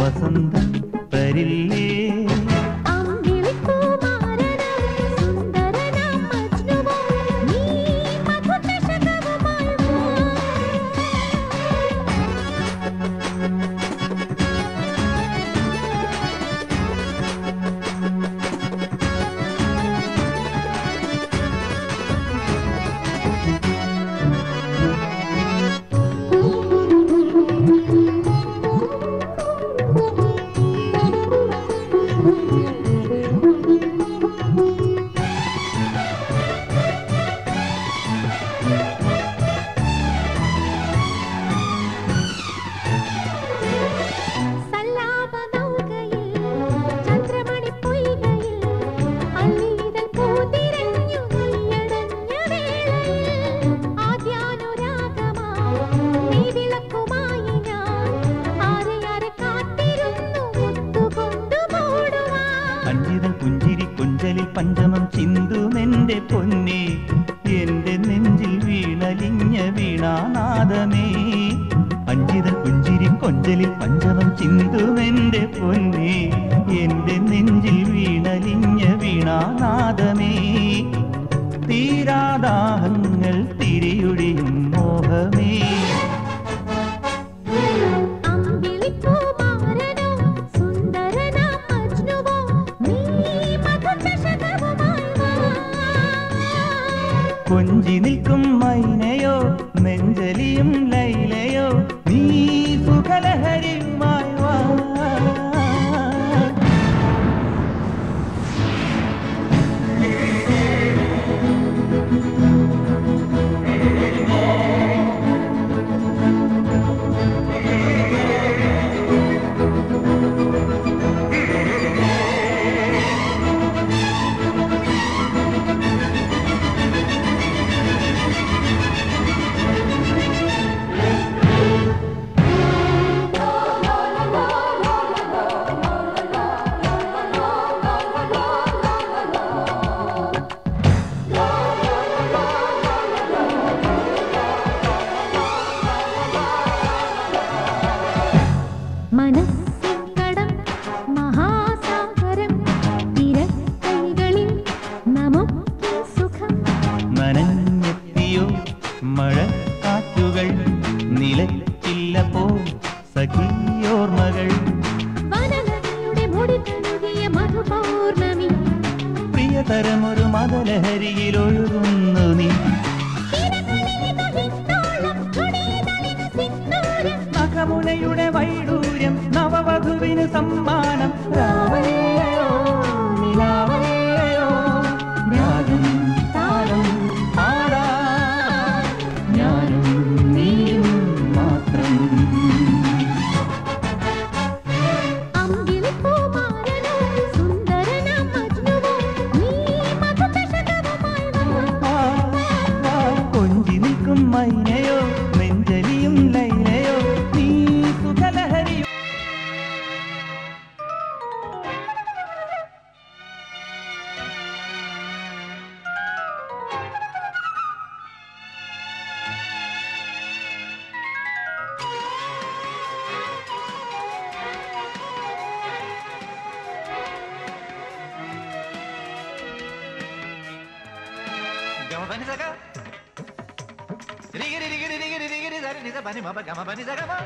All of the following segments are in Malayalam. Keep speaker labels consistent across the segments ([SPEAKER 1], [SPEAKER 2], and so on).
[SPEAKER 1] വസന്തം തരില്ലേ
[SPEAKER 2] അമ്പിളിപ്പൂമാരനാം സുന്ദരനാം മജ്നുവോ നീ മധുചഷകവുമായി വാ സല്ലാപനൗകയിൽ ചന്ദ്രമണി പൊയ്കയിൽ അള്ളീതൽ പൂതിരഞ്ഞു നീയടഞ്ഞ വേളയിൽ ആദ്യാനുരാഗമായി നീ വിളക്കുമായി ഞാൻ ആരെ ആരെ കാത്തിരുന്നു മുത്തുകൊണ്ടു മൂടുവാൻ
[SPEAKER 1] അഞ്ചിതൾ പുഞ്ചിരി കൊഞ്ചലിൽ പഞ്ചമം ചിന്തുമെന്റെ പൊന്നെ എന്റെ നെഞ്ചിൽ വീണലിഞ്ഞ വീണാനാദമേ അഞ്ചിതൾ പുഞ്ചിരി കൊഞ്ചലിൽ പഞ്ചമം ചിന്തുമെന്റെ പൊന്നെ എന്റെ നെഞ്ചിൽ വീണലിഞ്ഞ വീണാനാദമേ തീരാദാഹങ്ങൾ തിരിയുടിയും മോഹമേ
[SPEAKER 2] അമ്പിളിപ്പൂമാരനോ സുന്ദരനാം മജ്നുവോ നീ മധുചഷകവുമായി വാ
[SPEAKER 1] കൊഞ്ചി നിൽക്കും മൈനയോ നെഞ്ചലിയും ലൈലയോ നീ സുഖലഹരിയുമായി വാ
[SPEAKER 2] മനസ്സിൻ കടം മഹാസാഗരം തിരക്കൈകളിൽ നമുക്കീ സുഖം
[SPEAKER 1] നനഞ്ഞെത്തിയോ മഴക്കാറ്റുകൾ നിലച്ചില്ല പോ സഖിയോർമകൾ
[SPEAKER 2] വനനദിയുടെ മുടി തഴുകിയ മധുപൗർണമി
[SPEAKER 1] പ്രിയതരമൊരു മതലഹരിയിൽ ഒഴുകുന്നു നീ
[SPEAKER 2] തിരകളിലിതു ഹിന്ദോളം ചുടിയതളിനു സിന്ദൂരം
[SPEAKER 1] നഖമുനയുടെ വൈഡൂര്യം നവവധുവിന് സമ്മാനം രാവല്ലയോ നിലാവല്ലയോ രാഗം താളം പാടാം ഞാനും നീയും മാത്രം
[SPEAKER 2] അമ്പിളിപ്പൂമാരനോ സുന്ദരനാം മജ്നുവോ നീ മധുചഷകവുമായി വാ
[SPEAKER 1] കൊഞ്ചി നിൽക്കും മൈനയോ നെഞ്ചലിയും ലൈലയോ നീ സുഖലഹരിയും
[SPEAKER 3] గమపని సగ రిగిరి రిగిరి రిగిరి రిగిరి సరి నిజ పని మప గమపని సగ మ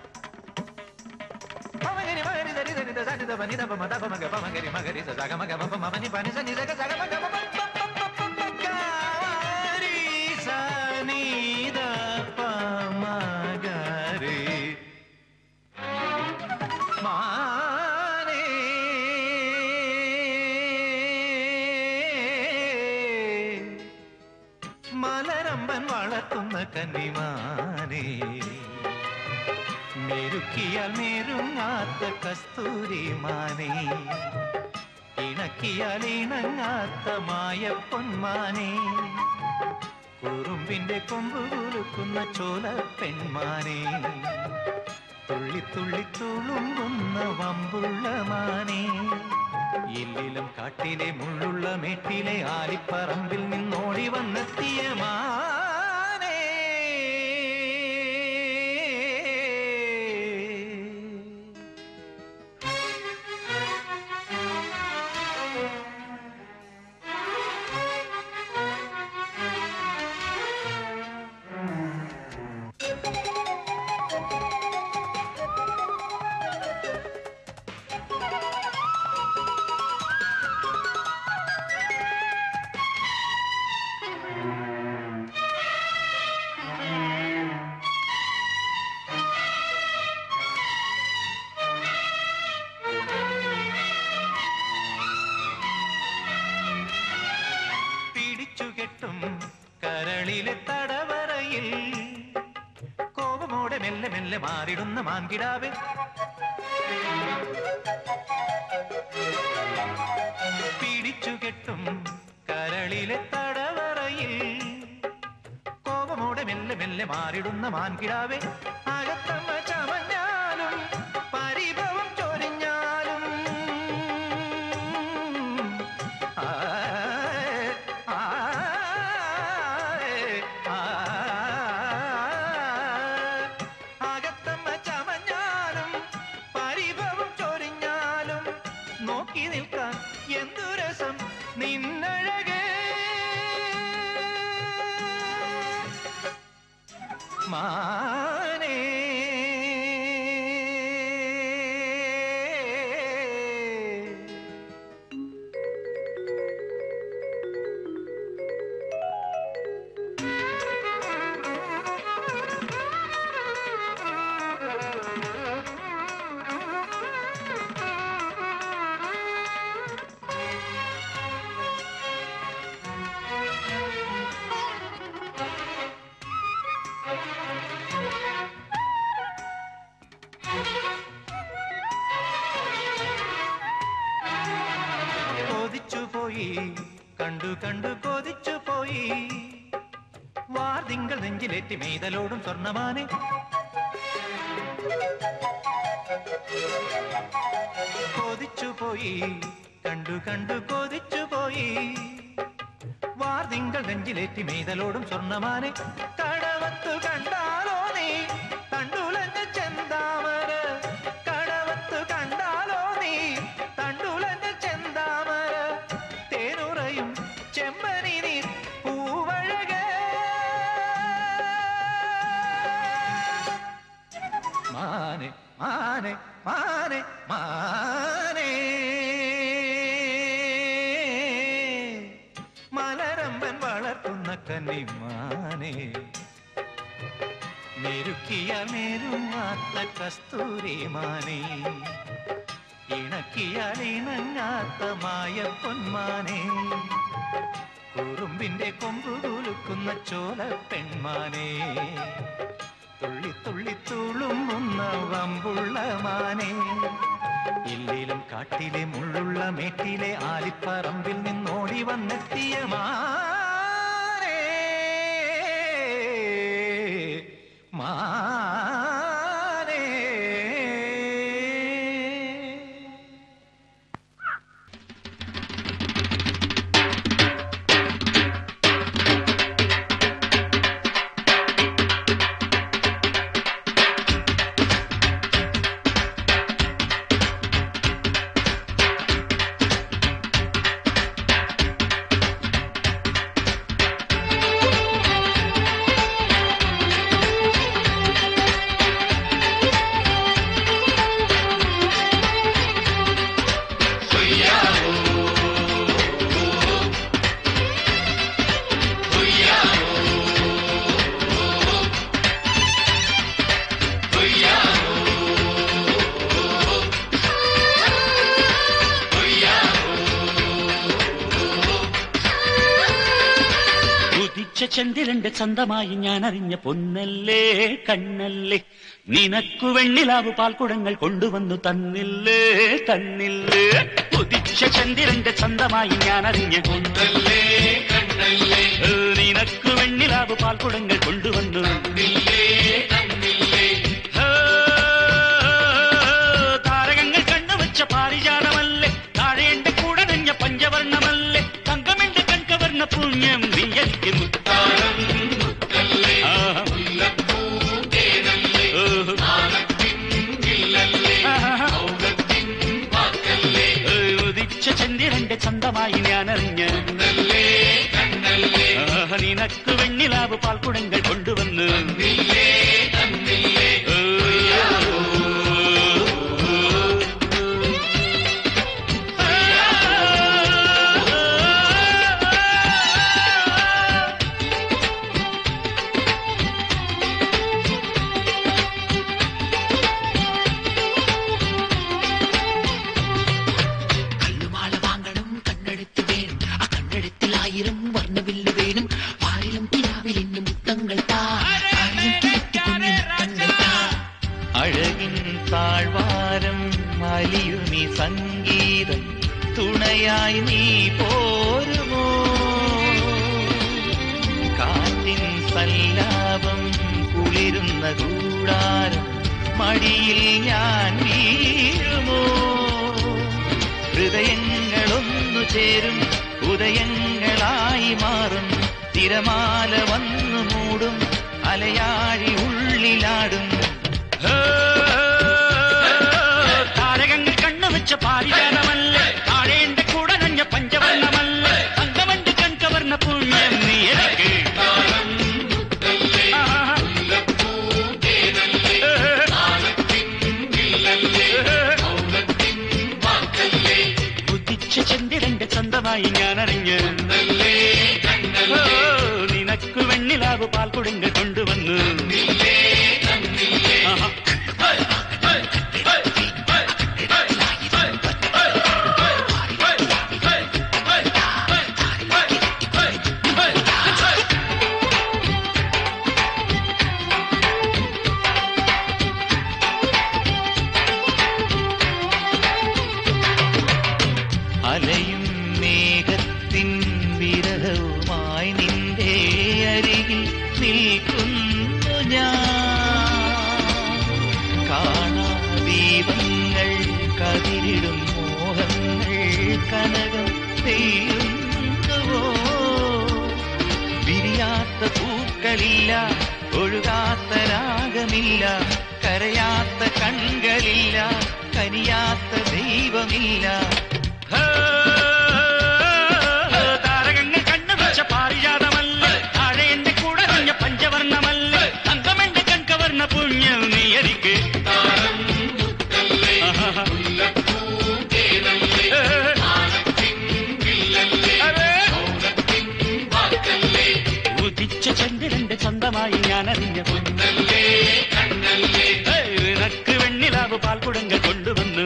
[SPEAKER 3] మమగరి మగరి సరి సరి ద సని ద పని ద పమ ద పమ గ పమ గరి మగరి స సగ మ గ మ ప మ ని పని స ని సగ సగ మ గ మ ప ప ప ప ప ప గ రి స ని ద ప మ గ రి മാനേ മലരമ്പൻ വളർത്തുന്ന കന്നിമാനേ മെരുക്കിയാൽ മെരുങ്ങാത്ത കസ്തൂരിമാനേ ഇണക്കിയാൽ ഇണങ്ങാത്ത മായ പൊന്മാനേ കുറുമ്പിന്റെ കൊമ്പ് കുലുക്കുന്ന ചോല പെൺമാനേ തുള്ളി തുള്ളി തുളുമ്പുന്ന വമ്പുള്ള മാനേ ഇല്ലിലും കാട്ടിലെ മുള്ളുള്ള മേട്ടിലെ ആലിപ്പറമ്പിൽ നിന്നോടി വന്നെത്തിയ മാനേ മെല്ലെ മാറിടുന്ന മാൻകിടാവേ പിടിച്ചു കെട്ടും കരളിലെ തടവറയിൽ കോപമോടെ മെല്ലെ മെല്ലെ മാറിടുന്ന മാൻകിടാവേ അകത്തമ്മ ചമഞ്ഞാലും പരിഭവം ചൊരിഞ്ഞാലും ആ, ആ, ആ, അകത്തമ്മ ചമഞ്ഞാലും പരിഭവം ചൊരിഞ്ഞാലും നോക്കി നിൽക്കാൻ എന്തു രസം നിന്നഴകേ മാനേ കൊതിച്ചു പോയി കണ്ടു കണ്ടു കൊതിച്ചു പോയി വാർതിങ്കൾ നെഞ്ചിലേറ്റി മെയ്തലോടും സ്വർണ്ണമാനെ കൊതിച്ചു പോയി കണ്ടു കണ്ടു കൊതിച്ചു പോയി വാർതിങ്കൾ നെഞ്ചിലേറ്റി മെയ്തലോടും സ്വർണ്ണമാനെ കടവത്തു കണ്ടാലോ നീ തണ്ടുലഞ്ഞ ചെന്താമര കടവത്തു കണ്ടാലോ നീ തണ്ടുലഞ്ഞ ചെന്താമര തേനുറയും ചെമ്പനി നീ പൂവഴകേ മാനെ മാനെ മാനെ മാനേ മലരമ്പൻ വളർത്തുന്ന കന്നിമാനെ മെരുക്കിയാൽ മേരുമാത്ത കസ്തൂരി മാനേ ഇണക്കിയാൽ ഇണങ്ങാത്ത മായ പൊന്മാനെ കുറുമ്പിന്റെ കൊമ്പു കുലുക്കുന്ന ചോല പെൺമാനെ തുള്ളി തുള്ളി തുളുമ്പുന്ന വമ്പുള്ള മാനെ ഇല്ലിലും കാട്ടിലെ മുള്ളുള്ള മേട്ടിലെ ആലിപ്പറമ്പിൽ നിന്നോടി വന്നെത്തിയ മാനേ മാനേ
[SPEAKER 4] ഉദിച്ച ചന്ദ്രന്റെ ചന്തമായി ഞാൻ അറിഞ്ഞ പൊന്നല്ലേ കണ്ണല്ലേ നിനക്കു വെണ്ണിലാവ് പാൽക്കുടങ്ങൾ കൊണ്ടുവന്നു തന്നില്ലേ തന്നില്ലേ ഉദിച്ച ചന്ദ്രന്റെ ചന്തമായി ഞാൻ അറിഞ്ഞ പൊന്നല്ലേ കണ്ണല്ലേ നിനക്കു വെണ്ണിലാവ് പാൽക്കുടങ്ങൾ കൊണ്ടുവന്നു ഹേ, താരകങ്ങൾ കണ്ണുവച്ച പാരിജാതമല്ലേ താഴെ എന്റെ കൂടെ നഞ്ഞ പഞ്ചവർണ്ണമല്ലേ തങ്കമെന്റെ കൺകവർണ്ണ പുണ്യം നീ എനിക്ക് മുത്താരം ആഹാ. ഓഹോ. ആഹാ. ഏ, ഉദിച്ച ചന്ദ്രന്റെ ചന്തമായി ഞാൻ അറിഞ്ഞ ആഹാ, നിനക്ക് വെണ്ണിലാവ് പാൽക്കുടങ്ങൾ കൊണ്ടുവന്ന്
[SPEAKER 5] കല്ലുമാല വാങ്ങണം കണ്ണെടുത്ത് വേണം ആ കണ്ണെടുത്തിൽ ആയിരം വർണ്ണവില്ല് വേണം ആയിരം കിനാവിൽ ഇന്ന് മുത്തങ്ങൾ
[SPEAKER 3] അലിയുമി സംഗീതം തുണയായി നീ പോരുമോ കാറ്റിൻ സല്ലാപം കുളിരുന്ന കൂടാരം മടിയിൽ ഞാൻ വീഴുമോ ഹൃദയങ്ങളൊന്നു ചേരും ഉദയങ്ങളായി മാറും തിരമാല വന്നു മൂടും അലയാഴി ഉള്ളിലാടും
[SPEAKER 4] താരകങ്ങൾ കണ്ണു വെച്ച പാരിജാതമല്ലേ താഴേണ്ട കൂടെ നഞ്ഞ പഞ്ചവർണ്ണമല്ലേ തങ്കമണ്ട് കൺകവർണ്ണ പുണ്യം നീ എനിക്ക് ആഹാ. ഉദിച്ച ചന്ദ്രന്റെ സ്വന്തമായി ഞാൻ അറിഞ്ഞ് ഓ, നിനക്ക് വെണ്ണിലാവ് പാൽക്കുടുങ്ക കൊണ്ടുവന്നു ആഹാ.
[SPEAKER 3] അലയും മേഘത്തിൻ വിരഹവുമായി നിന്റെ അരികിൽ നിൽക്കുന്നു ഞാൻ കാണാ ദീപങ്ങൾ കതിരിടും മോഹങ്ങൾ കനകം പെയ്യുന്നുവോ വിരിയാത്ത പൂക്കളില്ല ഒഴുകാത്ത രാഗമില്ല കരയാത്ത കൺകളില്ല കനിയാത്ത ദൈവമില്ല
[SPEAKER 4] താരകങ്ങൾ കണ്ണു വെച്ച പാരിജാതമല്ലേ താഴെ എന്റെ കൂടെ നഞ്ഞ പഞ്ചവർണ്ണമല്ലേ തങ്കമെന്റെ കൺകവർണ്ണ പുണ്യം നീ എനിക്ക് ആഹാ. അതെ. ഉദിച്ച ചന്ദ്രന്റെ സ്വന്തമായി ഞാൻ അറിഞ്ഞ നിനക്ക് വെണ്ണിലാവ് പാൽക്കുടങ്ക കൊണ്ടുവന്നു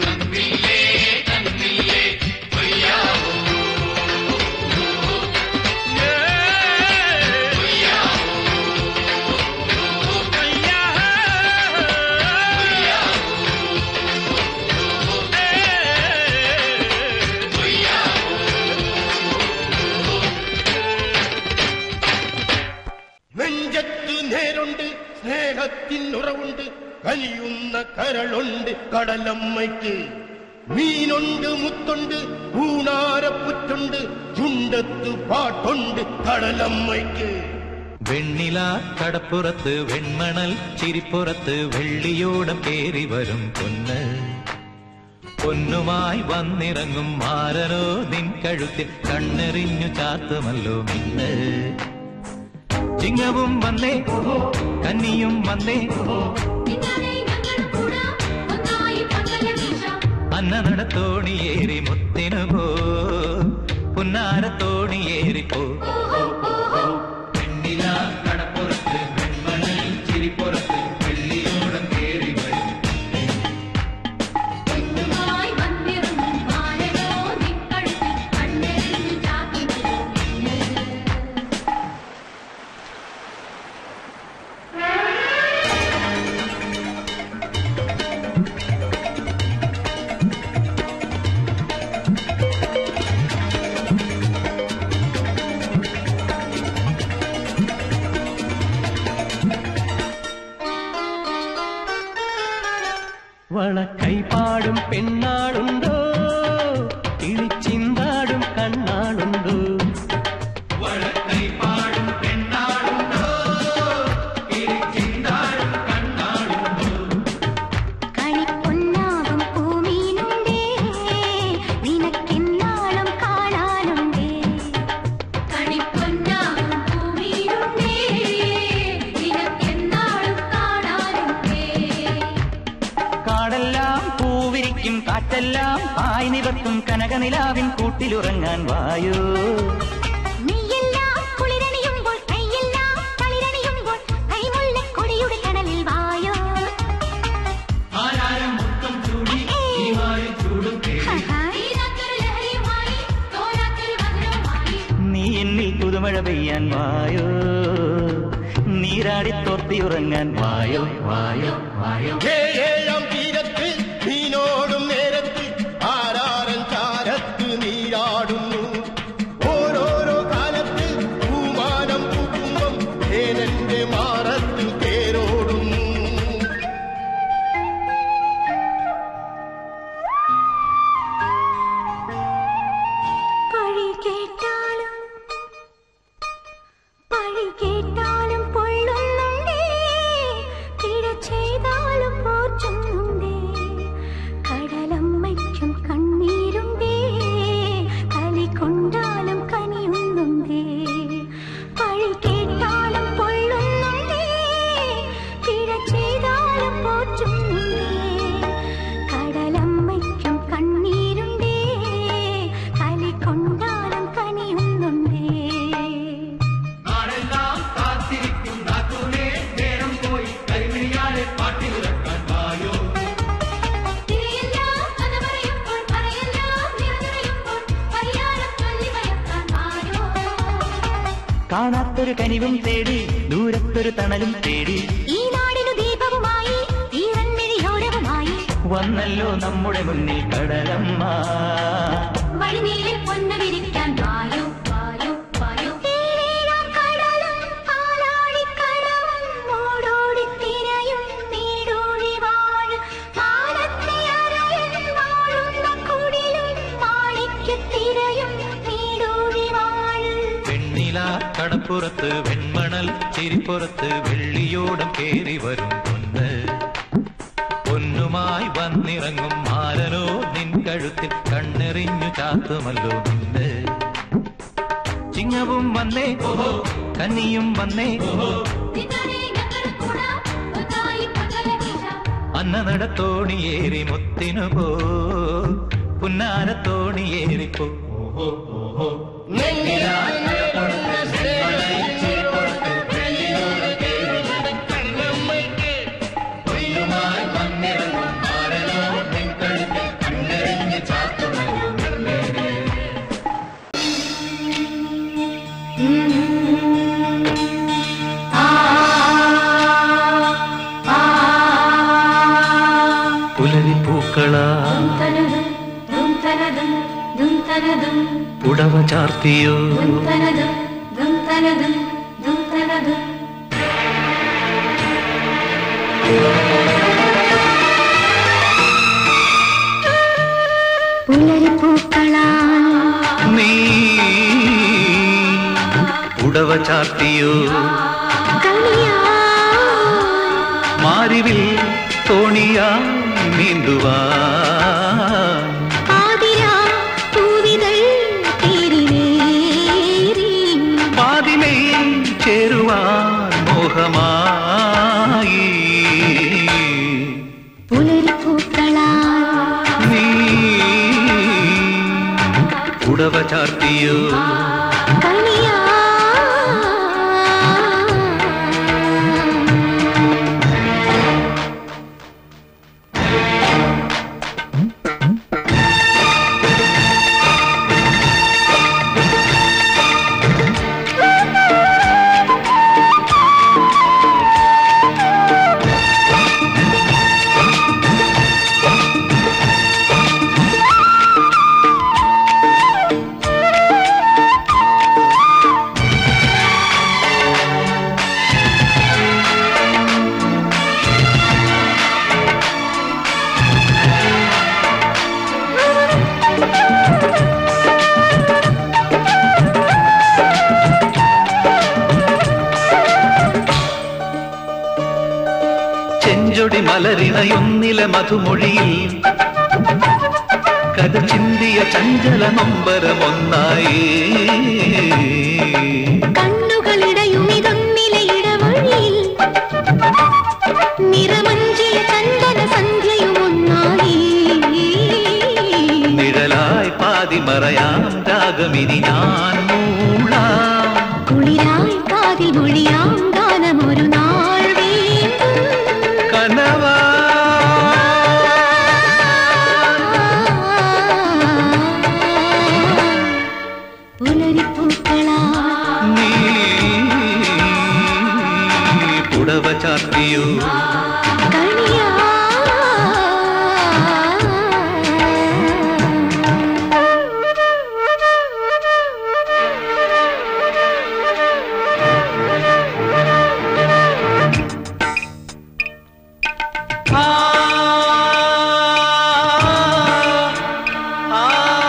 [SPEAKER 6] നെഞ്ചത്തു നേരുണ്ട് സ്നേഹത്തിനുറവുണ്ട് കനിയുന്ന കരളുണ്ട് കടലമ്മയ്ക്ക് മീനുണ്ട് മുത്തുണ്ട് ഊണാരപ്പുറ്റുണ്ട് ചുണ്ടത്തു പാട്ടുണ്ട് കടലമ്മയ്ക്ക്
[SPEAKER 3] വെണ്ണില കടപ്പുറത്ത് വെൺമണൽ ചിരിപ്പുറത്ത് വെള്ളിയോടം കേറി വരും പൊന്ന് പൊന്നുമായി വന്നിറങ്ങും മാരനോ നിൻ കഴുത്തിൽ കണ്ണെറിഞ്ഞു ചാത്തുമല്ലോ മിന്ന് ചിങ്ങവും വന്നേ കന്നിയും വന്നേ
[SPEAKER 2] നിങ്ങളെ ഞങ്ങൾ കൂടാ ഒന്നായി പങ്കല വീശാം
[SPEAKER 3] അന്ന നടത്തോണിയേറി മുത്തിനു പോ പുന്നാരത്തോണിയേറി പോ വെണ്ണില കടപ്പുറത്ത് വെൺമണൽ ചിരിപ്പുറത്ത് വെള്ളിയോടം കേറി വരും
[SPEAKER 2] ഒന്നുമായി വന്നിറങ്ങും മാനനോ നിക്കഴുത്തിൽ കണ്ണെറിഞ്ഞു ചാത്തുമല്ലോ മിന്നൽ
[SPEAKER 1] വളക്കൈപാടും പെണ്ണാളുണ്ടോ കിളിച്ചിന്താടും കണ്ണാളുണ്ടോ
[SPEAKER 2] കളിപ്പൊന്നാകും പൂമീനുണ്ടേ നിനക്കെന്നാളും കാണാനുണ്ടേ കളിപ്പൊന്നാകും പൂമീനുണ്ടേ നിനക്കെന്നാളും കാണാനുണ്ടേ
[SPEAKER 1] കാടെല്ലാം പൂവിരിക്കും കാറ്റെല്ലാം ആയി നിവർത്തും കനകനിലാവിൻ കൂട്ടിലുറങ്ങാൻ വായോ
[SPEAKER 2] നീയെല്ലാം കുളിരണിയുമ്പോൾ കൈയെല്ലാം തളിരണിയുമ്പോൾ കൈമുല്ലക്കൊടിയുടെ കടലിൽ വായോ
[SPEAKER 1] നീ എന്നിൽ പുതുമഴ പെയ്യാൻ വായോ നീരാടി തോർത്തിയുറങ്ങാൻ വായോ വായോ വായോ
[SPEAKER 6] ഏഴാം തീരത്ത് മീനോടും നേരത്ത്
[SPEAKER 1] കാണാത്തൊരു കനിവും തേടി ദൂരത്തൊരു തണലും തേടി
[SPEAKER 2] ഈ നാടിനു ദീപവുമായി ഈറൻമിഴിയോരവുമായി
[SPEAKER 1] വന്നല്ലോ നമ്മുടെ മുന്നിൽ കടലമ്മ
[SPEAKER 2] വഴിനീളിൽ പൊന്നു വിരിക്കാൻ വായു വായു വായു തീരേഴാം കടലും പാലാഴിക്കടവും മൂടോടി തിരയും നീടൂഴി വാഴും മാനത്തെ അരയൻ വാഴുന്ന കുടിലും മാണിക്യത്തിരയും നീടൂഴി വാഴും
[SPEAKER 3] വെണ്ണില കടപ്പുറത്ത് വെൺമണൽ ചിരിപ്പുറത്ത് വെള്ളിയോടം കേറി വരും പൊന്ന് പൊന്നുമായി വന്നിറങ്ങും മാരനോ നിൻ കഴുത്തിൽ കണ്ണെറിഞ്ഞു ചാത്തുമല്ലോ നിന്ന് ചിങ്ങവും വന്നേ കന്നിയും വന്നേ
[SPEAKER 2] നിന്നനെ ഞങ്ങൾ കൂടാ ഒന്നായി പകലകിഷ
[SPEAKER 3] അന്ന നടത്തോണിയേറി മുത്തിനു പോ പുന്നാരത്തോണിയേറിപ്പോ പുലരിപ്പൂക്കളാ
[SPEAKER 2] തനതും ദും തനതും ദും തനതും
[SPEAKER 3] പുടവ ചാർത്തിയോ
[SPEAKER 2] ദും തനതും ദും തനതും ദും തനതും പുലരിപ്പൂക്കളാൽ
[SPEAKER 3] നീ പുടവ ചാർത്തിയോ മാരിവിൽ തോണിയാ നീന്തുവാ പാതിമേ ചേരുവാൻ മോഹമായി നീ പുടവ ചാർത്തിയോ ചെഞ്ചൊടി മലരിണയൊന്നില മധുമൊഴിയിൽ കഥ ചിന്തിയ ചഞ്ചല നൊമ്പരമൊന്നായി
[SPEAKER 2] കണ്ണുകളിടയുമിതൊന്നിലെ ഇടവഴിയിൽ നിറമഞ്ചിയ ചന്ദന സന്ധ്യയുമൊന്നായി
[SPEAKER 3] നിഴലായി പാതി മറയാം രാഗമിനി ഞാൻ മൂളാം
[SPEAKER 2] കുളിരായി കാതിൽ മൊഴിയാം ഗാനമൊരു നാൾ വീണ്ടും
[SPEAKER 3] കനവാ
[SPEAKER 2] പുലരിപ്പൂക്കളാ
[SPEAKER 3] നീ പുടവ ചാർത്തിയോ
[SPEAKER 2] കണിയാ
[SPEAKER 3] ആ ആ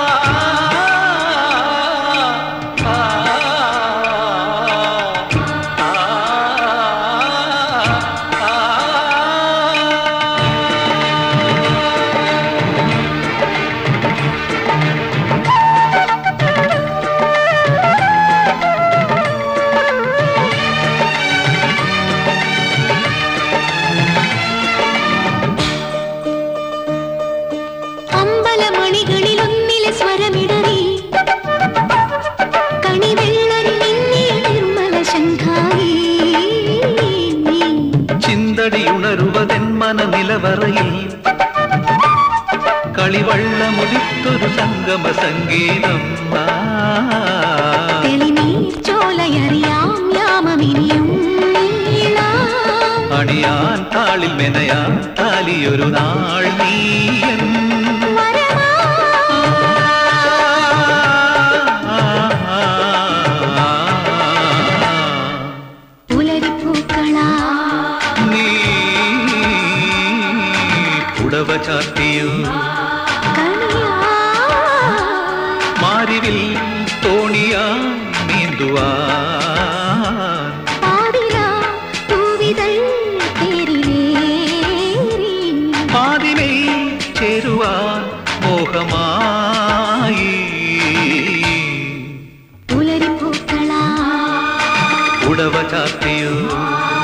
[SPEAKER 2] അമ്പലമണികളിലൊന്നിലെ സ്വരമിടറി കണിവെള്ളരി നിന്നിയ നിർമ്മല ശങ്കായി
[SPEAKER 3] ചിന്തടി ഉണരുവതെൻ മനനിലവറയിൽ കളിവള്ളമുടിത്തൊരു സംഗമ സംഗീതം ആ.
[SPEAKER 2] തെളിനീർ ചോലയറിയാ
[SPEAKER 3] തുഴയാൻ താളിൽ മെനയാൻ താലിയൊരു നാൾ നീയൻ
[SPEAKER 2] പുലരിപ്പൂക്കളാ
[SPEAKER 3] നീ പുടവ ചാത്തിയോ
[SPEAKER 2] കണിയാ
[SPEAKER 3] മാരിവിൽ തോണിയാ നീന്തുവാൻ
[SPEAKER 2] പാതിരാ തൂവിതൾ തേരിലേറി
[SPEAKER 3] പാതിമേ ചേരുവാൻ മോഹമായി
[SPEAKER 2] പുലരിപ്പൂക്കളാ
[SPEAKER 3] ഉടവ ചാത്തിയോ